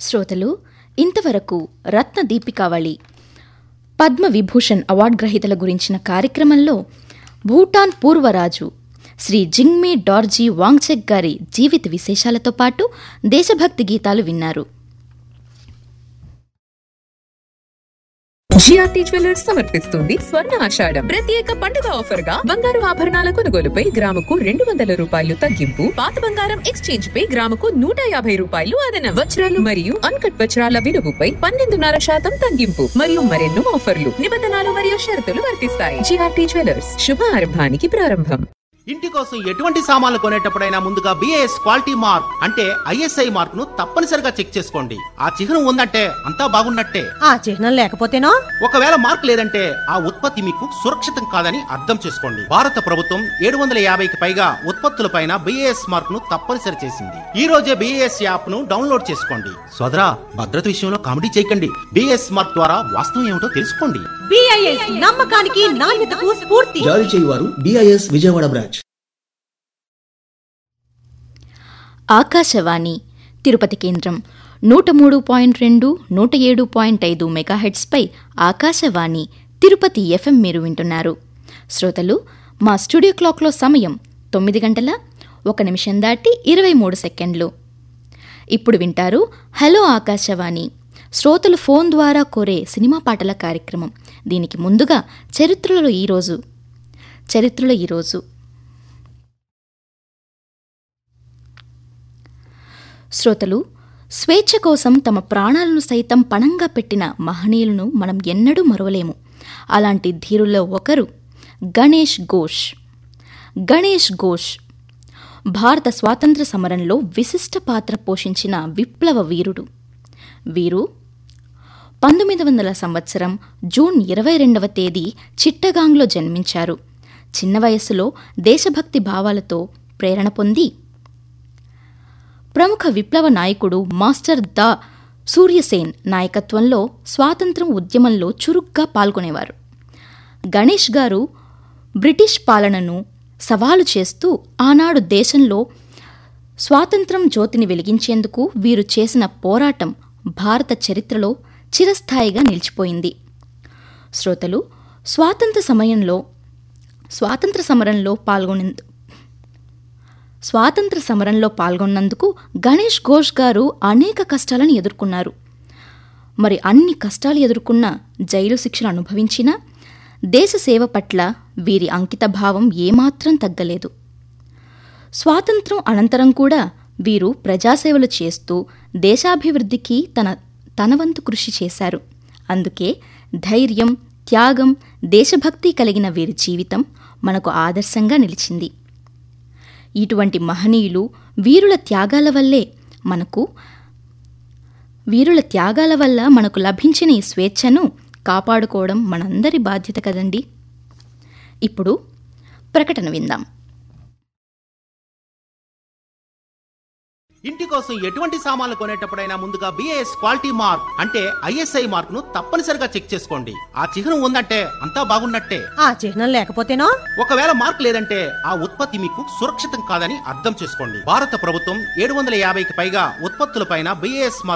శ్రోతలు ఇంతవరకు రత్న దీపికావళి పద్మ విభూషణ్ అవార్డు గ్రహీతల గురించిన కార్యక్రమంలో భూటాన్ పూర్వరాజు శ్రీ జింగ్మీ డార్జీ వాంగ్చెక్ గారి జీవిత విశేషాలతో పాటు దేశభక్తి గీతాలు విన్నారు జిఆర్టీ జ్యువెలర్స్ సమర్పిస్తుంది స్వర్ణ ఆషాఢం ప్రత్యేక పండుగ ఆఫర్ గా బంగారు ఆభరణాల కొనుగోలుపై గ్రాముకు రెండు వందల రూపాయలు తగ్గింపు పాత బంగారం ఎక్స్చేంజ్ పై గ్రాముకు నూట యాభై రూపాయలు అదనం వజ్రాలు మరియు అన్కట్ వజ్రాల విలువపై పన్నెండున్నర శాతం తగ్గింపు మరియు మరెన్నో ఆఫర్లు నిబంధనలు మరియు షరతులు వర్తిస్తాయి జిఆర్టీ జ్యువెలర్స్ శుభ ఆరంభానికి ప్రారంభం ఇంటి కోసం ఎటువంటి సామాన్లు కొనేటప్పుడైనా ముందుగా బిఏఎస్ క్వాలిటీ మార్క్ అంటే ఐఎస్ఐ మార్క్ ను తప్పనిసరిగా చెక్ చేసుకోండి ఆ చిహ్నం ఉందంటే అంతా బాగున్నట్టే ఆ చిహ్నం లేకపోతేనో ఒకవేళ మార్క్ లేదంటే ఆ ఉత్పత్తి మీకు సురక్షితం కాదని అర్థం చేసుకోండి భారత ప్రభుత్వం ఏడు వందల యాభైకి పైగా ఉత్పత్తులపైన బిఏఎస్ మార్క్ ను తప్పనిసరి చేసింది ఈ రోజే బిఏఎస్ యాప్ ను డౌన్లోడ్ చేసుకోండి సోదరా భద్రత విషయంలో కామెడీ చేయకండి బిఏఎస్ మార్క్ ద్వారా వాస్తవం ఏమిటో తెలుసుకోండి బిఐఎస్ నమ్మకానికి నాణ్యతకు స్ఫూర్తి జారీ చేయువారు బిఐఎస్ విజయవాడ బ్రాంచ్ ఆకాశవాణి తిరుపతి కేంద్రం నూట మూడు పాయింట్ రెండు నూట ఏడు పాయింట్ ఐదు మెగాహెట్స్పై ఆకాశవాణి తిరుపతి ఎఫ్ఎం మీరు వింటున్నారు శ్రోతలు మా స్టూడియో క్లాక్లో సమయం తొమ్మిది గంటల ఒక నిమిషం దాటి ఇరవై మూడు సెకండ్లు ఇప్పుడు వింటారు హలో ఆకాశవాణి శ్రోతలు ఫోన్ ద్వారా కోరే సినిమా పాటల కార్యక్రమం దీనికి ముందుగా చరిత్రలో ఈరోజు చరిత్రలో ఈరోజు శ్రోతలు స్వేచ్ఛ కోసం తమ ప్రాణాలను సైతం పణంగా పెట్టిన మహనీయులను మనం ఎన్నడూ మరవలేము అలాంటి ధీరుల్లో ఒకరు గణేష్ ఘోష్ గణేష్ ఘోష్ భారత స్వాతంత్ర సమరంలో విశిష్ట పాత్ర పోషించిన విప్లవ వీరుడు వీరు పంతొమ్మిది వందల సంవత్సరం జూన్ ఇరవై రెండవ తేదీ చిట్టగాంగ్లో జన్మించారు చిన్న వయస్సులో దేశభక్తి భావాలతో ప్రేరణ పొంది ప్రముఖ విప్లవ నాయకుడు మాస్టర్ దా సూర్యసేన్ నాయకత్వంలో స్వాతంత్రం ఉద్యమంలో చురుగ్గా పాల్గొనేవారు గణేష్ గారు బ్రిటిష్ పాలనను సవాలు చేస్తూ ఆనాడు దేశంలో స్వాతంత్రం జ్యోతిని వెలిగించేందుకు వీరు చేసిన పోరాటం భారత చరిత్రలో చిరస్థాయిగా నిలిచిపోయింది శ్రోతలు స్వాతంత్ర సమయంలో స్వాతంత్ర సమరంలో పాల్గొనే స్వాతంత్ర సమరంలో పాల్గొన్నందుకు గణేష్ ఘోష్ గారు అనేక కష్టాలను ఎదుర్కొన్నారు మరి అన్ని కష్టాలు ఎదుర్కొన్న జైలు శిక్షను అనుభవించినా దేశ సేవ పట్ల వీరి అంకిత భావం ఏమాత్రం తగ్గలేదు స్వాతంత్రం అనంతరం కూడా వీరు ప్రజాసేవలు చేస్తూ దేశాభివృద్ధికి తన తనవంతు కృషి చేశారు అందుకే ధైర్యం త్యాగం దేశభక్తి కలిగిన వీరి జీవితం మనకు ఆదర్శంగా నిలిచింది ఇటువంటి మహనీయులు వీరుల త్యాగాల వల్లే మనకు వీరుల త్యాగాల వల్ల మనకు లభించిన ఈ స్వేచ్ఛను కాపాడుకోవడం మనందరి బాధ్యత కదండి ఇప్పుడు ప్రకటన విందాం ఇంటి కోసం ఎటువంటి సామాన్లు కొనేటప్పుడైనా ముందుగా బిఏఎస్ క్వాలిటీ మార్క్ అంటే ఐఎస్ఐ మార్క్ ను తప్పనిసరిగా చెక్ చేసుకోండి ఆ చిహ్నం ఉందంటే అంతా బాగున్నట్టే ఆ చిహ్నం లేకపోతేనో ఒకవేళ మార్క్ లేదంటే ఆ ఉత్పత్తి మీకు సురక్షితం కాదని అర్థం చేసుకోండి భారత ప్రభుత్వం ఏడు వందల యాభైకి పైగా ఉత్పత్తులపైన బిఏఎస్ మార్క్